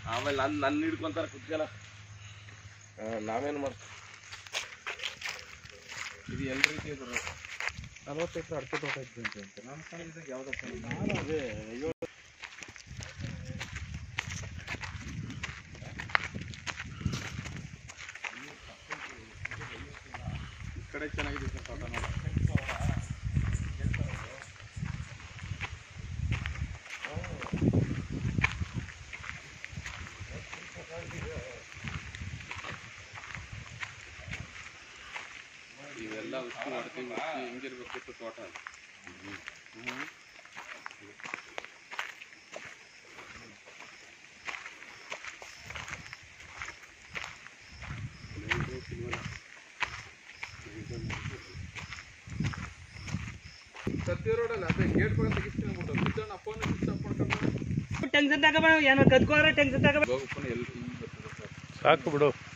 ಆಮೇಲೆ ನನ್ನ ನನ್ನ ಹಿಡ್ಕೊಂತಾರ ಕುತ್ಕಲ ನಾವೇನು ಮಾಡ್ತೀವಿ ಇದು ಎಲ್ಲ ರೀತಿ ಇದ್ರು ನಲ್ವತ್ತು ಎಕರೆ ಅಡಿಕೆ ತೋಟ ಇದ್ದಂತೆ ಅಂತ ನಾನು ಕಾಣಿದಾಗ ಯಾವುದಪ್ಪ ಅದೇ ಅಯ್ಯೋ ಈ ಕಡೆ ಚೆನ್ನಾಗಿದೆ ಸರ್ ತೋಟ ನೋಡಿ ಇವೆಲ್ಲ ಉಚ್ಚಿ ಮಾಡ್ತೀವಿ ಉಚ್ಚಿ ಹೆಂಗಿರ್ಬೇಕಿತ್ತು ತೋಟ ಹ್ಮ್ ಸತ್ಯ ರೋಡಲ್ಲ ಅದೇ ಗೇಟ್ ಬಗ್ಗೆ ತೆಗಿಸ್ತೀನಿ ಬಿಟ್ಟು ಬಿದ್ದಣ್ಣ ಫೋನ್ ಸ್ವಿಚ್ ಆಫ್ ಮಾಡ್ಕೊಂಡು ಟೆನ್ಷನ್ ತಗೋಬೇಡ ಏನೋ ಕದ್ಕೋದ್ರೆ ಟೆನ್ಷನ್ ತಗೋಬೇಡ ಗೋಗಪ್ಪನ ಎಲ್ಲಿ ಹಿಂಗ್ ಬರ್ತದೆ ಸರ್ ಸಾಕು ಬಿಡು